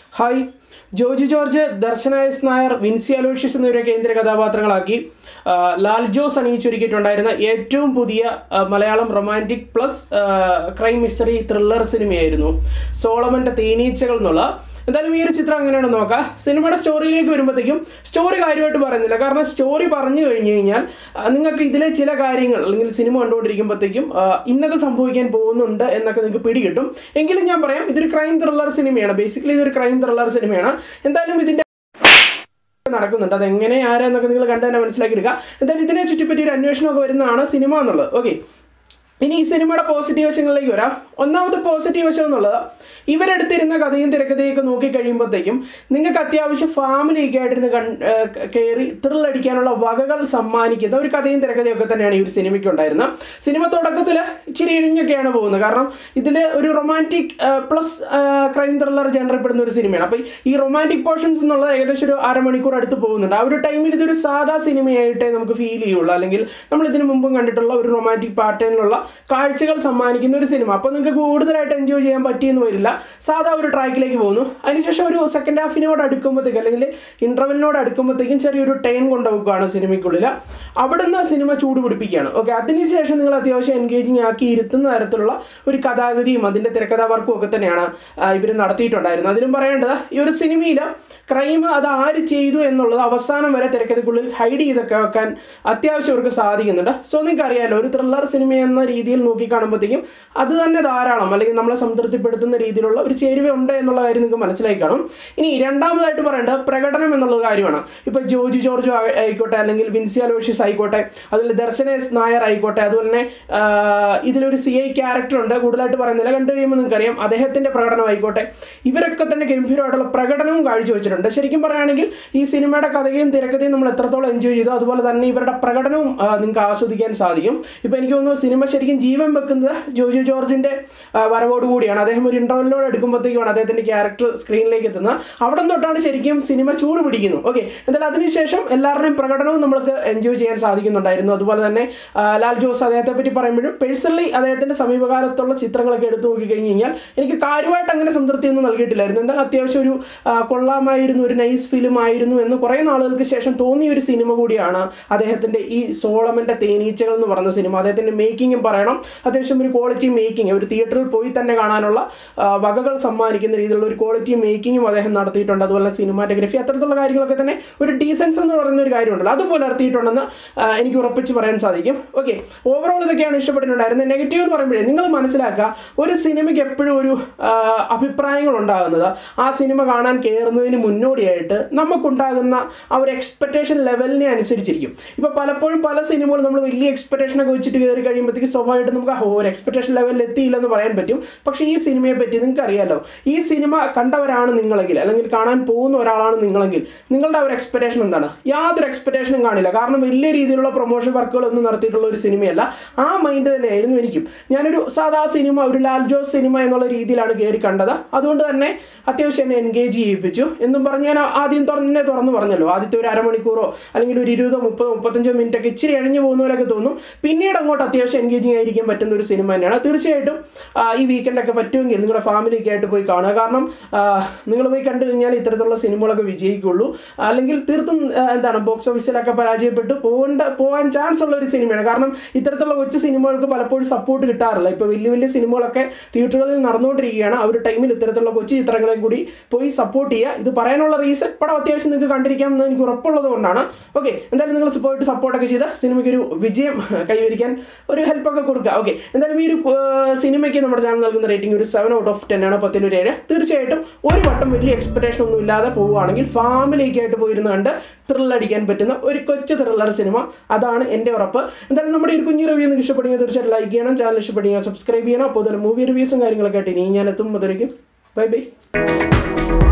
hi Joji George Darshana S Nair Vincy Aloshious എന്നിവരെ കേന്ദ്ര കഥാപാത്രങ്ങളാക്കി ആ, ലാൽ ജോസ് അണിയിച്ചൊരുക്കിയിട്ടുണ്ടായിരുന്ന ഏറ്റവും പുതിയ ആ, Malayalam romantic plus crime mystery thriller സിനിമയായിരുന്നു സോളമൻ്റെ തേനീച്ചകൾ എന്നുള്ള എന്തായാലും ഈ ഒരു ചിത്രം എങ്ങനെയാണെന്ന് നോക്കാം സിനിമയുടെ സ്റ്റോറിയിലേക്ക് വരുമ്പോഴത്തേക്കും സ്റ്റോറി കാര്യമായിട്ട് പറയുന്നില്ല കാരണം സ്റ്റോറി പറഞ്ഞു കഴിഞ്ഞു കഴിഞ്ഞാൽ ആ, നിങ്ങൾക്ക് ഇതിലെ ചില കാര്യങ്ങൾ അല്ലെങ്കിൽ സിനിമ കണ്ടുകൊണ്ടിരിക്കുമ്പോഴത്തേക്കും ആ, ഇന്നത് സംഭവിക്കാൻ പോകുന്നുണ്ട് എന്നൊക്കെ നിങ്ങൾക്ക് പിടികിട്ടും എങ്കിലും ഞാൻ പറയാം ഇതൊരു ക്രൈം ത്രില്ലർ സിനിമയാണ് ബേസിക്കലി ഇതൊരു ക്രൈം ത്രില്ലർ സിനിമയാണ് എന്തായാലും ഇതിന്റെ നടക്കുന്നുണ്ട് അത് എങ്ങനെ ആരാന്നൊക്കെ നിങ്ങൾ കണ്ടു തന്നെ മനസ്സിലാക്കി എടുക്കുക എന്തായാലും ഇതിനെ ചുറ്റിപ്പറ്റി ഒരു അന്വേഷണമൊക്കെ വരുന്നതാണ് സിനിമ എന്നുള്ളത് ഓക്കെ ഇനി ഈ സിനിമയുടെ പോസിറ്റീവ് വശങ്ങളിലേക്ക് വരാം ഒന്നാമത്തെ പോസിറ്റീവ് വശം എന്നുള്ളത് ഇവരെടുത്തിരുന്ന കഥയും തിരക്കഥയൊക്കെ നോക്കി കഴിയുമ്പോഴത്തേക്കും നിങ്ങൾക്ക് അത്യാവശ്യം ഫാമിലിയൊക്കെ ആയിട്ടിരുന്ന് കൺ കയറി ത്രില്ലടിക്കാനുള്ള വകകൾ സമ്മാനിക്കുന്ന ഒരു കഥയും തിരക്കഥയൊക്കെ തന്നെയാണ് ഈ ഒരു സിനിമയ്ക്ക് ഉണ്ടായിരുന്നത് സിനിമ തുടക്കത്തിൽ ഇച്ചിരി ഇഴിഞ്ഞൊക്കെയാണ് പോകുന്നത് കാരണം ഇതിൽ ഒരു റൊമാൻറ്റിക് പ്ലസ് ക്രൈം ത്രില്ലർ ജനറപ്പെടുന്ന ഒരു സിനിമയാണ് അപ്പോൾ ഈ റൊമാൻറ്റിക് പോർഷൻസ് എന്നുള്ളത് ഏകദേശം ഒരു അരമണിക്കൂർ അടുത്ത് പോകുന്നുണ്ട് ആ ഒരു ടൈമിൽ ഇതൊരു സാധാ സിനിമയായിട്ടേ നമുക്ക് ഫീൽ ചെയ്യുള്ളൂ അല്ലെങ്കിൽ നമ്മൾ ഇതിനു മുമ്പും കണ്ടിട്ടുള്ള ഒരു റൊമാൻറ്റിക് പാറ്റേണിലുള്ള കാഴ്ചകൾ സമ്മാനിക്കുന്ന ഒരു സിനിമ അപ്പോൾ നിങ്ങൾക്ക് കൂടുതലായിട്ട് എൻജോയ് ചെയ്യാൻ പറ്റിയെന്ന് വരില്ല സാധാ ഒരു ട്രാക്കിലേക്ക് പോകുന്നു അതിനുശേഷം ഒരു സെക്കൻഡ് ഹാഫിനോട് അടുക്കുമ്പോഴത്തേക്ക് അല്ലെങ്കിൽ ഇൻ്റർവെലിനോട് അടുക്കുമ്പോഴത്തേക്കും ചെറിയൊരു ടൈം കൊണ്ടുപോവുകയാണ് സിനിമയ്ക്കുള്ളിൽ അവിടുന്ന് സിനിമ ചൂട് പിടിപ്പിക്കുകയാണ് ഓക്കെ അതിനുശേഷം നിങ്ങൾ അത്യാവശ്യം എൻഗേജിങ് ആക്കി ഇരുത്തുന്ന തരത്തിലുള്ള ഒരു കഥാഗതിയും അതിൻ്റെ തിരക്കഥാ വർക്കും ഒക്കെ തന്നെയാണ് ഇവർ നടത്തിയിട്ടുണ്ടായിരുന്നത് അതിലും പറയേണ്ടത് ഈ ഒരു സിനിമയിൽ ക്രൈം അത് ആര് ചെയ്തു എന്നുള്ളത് അവസാനം വരെ തിരക്കഥയ്ക്കുള്ളിൽ ഹൈഡ് ചെയ്തൊക്കെ വെക്കാൻ അത്യാവശ്യം അവർക്ക് സാധിക്കുന്നുണ്ട് സോ നിങ്ങൾക്ക് അറിയാലോ ഒരു ത്രില്ലർ സിനിമ എന്ന രീതിയിൽ നോക്കി കാണുമ്പോഴത്തേക്കും അത് തന്നെ ധാരാളം അല്ലെങ്കിൽ നമ്മളെ സംതൃപ്തിപ്പെടുത്തുന്ന രീതിയിലുള്ള ഒരു ചേരുവ ഉണ്ട് എന്നുള്ള കാര്യം നിങ്ങൾക്ക് മനസ്സിലായി കാണും ഇനി രണ്ടാമതായിട്ട് പറയേണ്ടത് പ്രകടനം എന്നുള്ള കാര്യമാണ് ഇപ്പോൾ ജോജി ജോർജ് ആ- ആയിക്കോട്ടെ അല്ലെങ്കിൽ വിൻസി അലോഷ്യസ് ആയിക്കോട്ടെ അതുപോലെ ദർശന എസ് നായർ ആയിക്കോട്ടെ അതുപോലെ തന്നെ ആ, ഇതിലൊരു സി ഐ ക്യാരക്ടർ ഉണ്ട് കൂടുതലായിട്ട് പറയുന്നില്ല കണ്ടു കഴിയുമ്പോൾ നിങ്ങൾക്കറിയാം അദ്ദേഹത്തിന്റെ പ്രകടനം ആയിക്കോട്ടെ ഇവരൊക്കെ തന്നെ ഗംഭീരമായിട്ടുള്ള പ്രകടനവും കാഴ്ചവെച്ചിട്ടുണ്ട് ശരിക്കും പറയുകയാണെങ്കിൽ ഈ സിനിമയുടെ കഥയും തിരക്കഥയും നമ്മൾ എത്രത്തോളം എൻജോയ് ചെയ്തു അതുപോലെ തന്നെ ഇവരുടെ പ്രകടനവും ആ, നിങ്ങൾക്ക് ആസ്വദിക്കാൻ സാധിക്കും ഇപ്പൊ എനിക്ക് തോന്നുന്നു സിനിമ ശരിക്കും ജീവൻ വെക്കുന്നത് ജോജു ജോർജിന്റെ ആ, വരവോടുകൂടിയാണ് അദ്ദേഹം ഒരു ഇന്റർവെല്ലോട് എടുക്കുമ്പോഴത്തേക്കുമാണ് അദ്ദേഹത്തിന്റെ ക്യാരക്ടർ സ്ക്രീനിലേക്ക് എത്തുന്നത് അവിടെ തൊട്ടാണ് ശരിക്കും സിനിമ ചൂട് പിടിക്കുന്നു ഓക്കെ എന്തായാലും അതിനുശേഷം എല്ലാവരുടെയും പ്രകടനവും നമ്മൾക്ക് എൻജോയ് ചെയ്യാൻ സാധിക്കുന്നുണ്ടായിരുന്നു അതുപോലെ തന്നെ ആ, ലാൽ ജോസ് അദ്ദേഹത്തെ പറ്റി പറയുമ്പോഴും പേഴ്സണലി അദ്ദേഹത്തിന്റെ സമീപകാലത്തുള്ള ചിത്രങ്ങളൊക്കെ എടുത്തു നോക്കി കഴിഞ്ഞ് കഴിഞ്ഞാൽ എനിക്ക് കാര്യമായിട്ട് അങ്ങനെ സംതൃപ്തിയൊന്നും നൽകിയിട്ടില്ലായിരുന്നു എന്നാൽ അത്യാവശ്യം ഒരു ആ, കൊള്ളാമായിരുന്നു ഒരു നൈസ് ഫിലിം ആയിരുന്നു എന്ന് കുറേ നാളുകൾക്ക് ശേഷം തോന്നിയ ഒരു സിനിമ കൂടിയാണ് അദ്ദേഹത്തിന്റെ ഈ സോളമന്റെ തേനീച്ചകൾ എന്ന് പറഞ്ഞ സിനിമ അദ്ദേഹത്തിന്റെ മേക്കിങ്ങും പറയണം അത്യാവശ്യം ഒരു ക്വാളിറ്റി മേക്കിംഗ് ഒരു തിയേറ്ററിൽ പോയി തന്നെ കാണാനുള്ള ആ, വകകൾ സമ്മാനിക്കുന്ന രീതിയിലുള്ള ഒരു ക്വാളിറ്റി മേക്കിങ്ങും അദ്ദേഹം നടത്തിയിട്ടുണ്ട് അതുപോലെ സിനിമാറ്റോഗ്രഫി അത്തരത്തിലുള്ള കാര്യങ്ങളൊക്കെ തന്നെ ഒരു ഡീസൻസ് എന്ന് പറയുന്ന ഒരു കാര്യമുണ്ടല്ലോ അത് പുലർത്തിയിട്ടുണ്ടെന്ന് ആ, എനിക്ക് ഉറപ്പിച്ച് പറയാൻ സാധിക്കും ഓക്കെ ഓവറോൾ ഇതൊക്കെയാണ് ഇഷ്ടപ്പെട്ടിട്ടുണ്ടായിരുന്നത് നെഗറ്റീവ് എന്ന് പറയുമ്പോഴേ നിങ്ങൾ മനസ്സിലാക്കുക ഒരു സിനിമയ്ക്ക് എപ്പോഴും ഒരു ആ, അഭിപ്രായങ്ങൾ ഉണ്ടാകുന്നത് ആ സിനിമ കാണാൻ കയറുന്നതിന് മുന്നോടിയായിട്ട് നമുക്കുണ്ടാകുന്ന ആ ഒരു എക്സ്പെക്ടേഷൻ ലെവലിനെ അനുസരിച്ചിരിക്കും ഇപ്പോൾ പലപ്പോഴും പല സിനിമകളും നമ്മൾ വലിയ എക്സ്പെക്ടേഷൻ ഒക്കെ വെച്ചിട്ട് കയറി കഴിയുമ്പോഴത്തേക്ക് സ്വാഭാവികമായിട്ട് നമുക്ക് ആ ഒരു എക്സ്പെക്ടേഷൻ ലെവലിൽ എത്തിയില്ലെന്ന് പറയാൻ പറ്റും പക്ഷേ ഈ സിനിമയെ പറ്റി നിങ്ങൾക്ക് അറിയാലോ ഈ സിനിമ കണ്ടവരാണ് നിങ്ങളെങ്കിൽ അല്ലെങ്കിൽ കാണാൻ പോകുന്ന ഒരാളാണ് നിങ്ങളെങ്കിൽ നിങ്ങളുടെ ആ ഒരു എക്സ്പെക്ടേഷൻ എന്താണ് യാതൊരു എക്സ്പെക്ടേഷനും കാണില്ല കാരണം വലിയ രീതിയിലുള്ള പ്രൊമോഷൻ വർക്കുകളൊന്നും നടത്തിയിട്ടുള്ള ഒരു സിനിമയല്ല ആ മൈൻഡ് തന്നെയായിരുന്നു എനിക്കും ഞാനൊരു സാധാ സിനിമ ഒരു ലാൽ ജോസ് സിനിമ എന്നുള്ള രീതിയിലാണ് കയറി കണ്ടത് അതുകൊണ്ട് തന്നെ അത്യാവശ്യം എന്നെ എൻഗേജ് ചെയ്യിപ്പിച്ചു എന്നും പറഞ്ഞ് ഞാൻ ആദ്യം തന്നെ തുറന്നു പറഞ്ഞല്ലോ ആദ്യത്തെ ഒരു അരമണിക്കൂറോ അല്ലെങ്കിൽ ഒരു ഇരുപതോ മുപ്പതോ മുപ്പത്തഞ്ചോ മിനിറ്റ് ഒക്കെ ഇച്ചിരി അഴിഞ്ഞു പോകുന്ന പോലെയൊക്കെ തോന്നും പിന്നീട് അങ്ങോട്ട് അത്യാവശ്യം എൻഗേജിങ് ആയിരിക്കാൻ പറ്റുന്ന ഒരു സിനിമ തന്നെയാണ് തീർച്ചയായിട്ടും ആ, ഈ വീക്കെൻഡ് ഒക്കെ പറ്റുമെങ്കിൽ നിങ്ങളുടെ ഫാമിലിയൊക്കെ ആയിട്ട് പോയി കാണുക കാരണം നിങ്ങൾ പോയി കണ്ടു കഴിഞ്ഞാൽ ഇത്തരത്തിലുള്ള സിനിമകളൊക്കെ വിജയിക്കുള്ളൂ അല്ലെങ്കിൽ തീർത്തും ആ, എന്താണ് ബോക്സ് ഓഫീസിലൊക്കെ പരാജയപ്പെട്ട് പോകേണ്ട പോകാൻ ചാൻസ് ഉള്ള ഒരു സിനിമയാണ് കാരണം ഇത്തരത്തിലുള്ള കൊച്ചു സിനിമകൾക്ക് പലപ്പോഴും സപ്പോർട്ട് കിട്ടാറില്ല ഇപ്പോൾ വലിയ വലിയ സിനിമകളൊക്കെ തിയേറ്ററുകളിൽ നടന്നുകൊണ്ടിരിക്കുകയാണ് ആ ഒരു ടൈമിൽ ഇത്തരത്തിലുള്ള കൊച്ചു ചിത്രങ്ങളെയും കൂടി പോയി സപ്പോർട്ട് ചെയ്യുക ഇത് പറയാനുള്ള റീസൺ പടം അത്യാവശ്യം നിങ്ങൾക്ക് കണ്ടിരിക്കാം എന്ന് എനിക്ക് ഉറപ്പുള്ളത് കൊണ്ടാണ് ഓക്കെ എന്തായാലും നിങ്ങൾ പോയിട്ട് സപ്പോർട്ടൊക്കെ ചെയ്ത് സിനിമയ്ക്ക് ഒരു വിജയം കൈവരിക്കാൻ ഒരു ഹെൽപ്പൊക്കെ കൊടുക്കുക ഓക്കെ എന്തായാലും ഈ ഒരു ആ, സിനിമയ്ക്ക് നമ്മുടെ ചാനൽ നൽകുന്ന റേറ്റിംഗ് ഒരു സെവൻ ഔട്ട് ഓഫ് ടെൻ ആണ് പത്തിലൊരു ഏഴ് തീർച്ചയായിട്ടും ഒരു വട്ടം വലിയ എക്സ്പെക്ടേഷൻ ഒന്നും ഇല്ലാതെ പോവുകയാണെങ്കിൽ ഫാമിലിയൊക്കെ ആയിട്ട് പോയിരുന്ന് കണ്ട് ത്രില്ലടിക്കാൻ പറ്റുന്ന ഒരു കൊച്ചു ത്രില്ലർ സിനിമ അതാണ് എൻ്റെ ഉറപ്പ് എന്തായാലും നമ്മുടെ ഈ ഒരു കുഞ്ഞു റിവ്യൂ നിങ്ങൾക്ക് ഇഷ്ടപ്പെടുമെങ്കിൽ തീർച്ചയായിട്ടും ലൈക്ക് ചെയ്യണം ചാനൽ ഇഷ്ടപ്പെടുക സബ്സ്ക്രൈബ് ചെയ്യണം അപ്പോൾ അതുപോലെ മൂവി റിവ്യൂസും കാര്യങ്ങളൊക്കെ ആയിട്ട് ഇനി ഞാൻ എത്തും മുതലേക്കും ബൈ ബൈ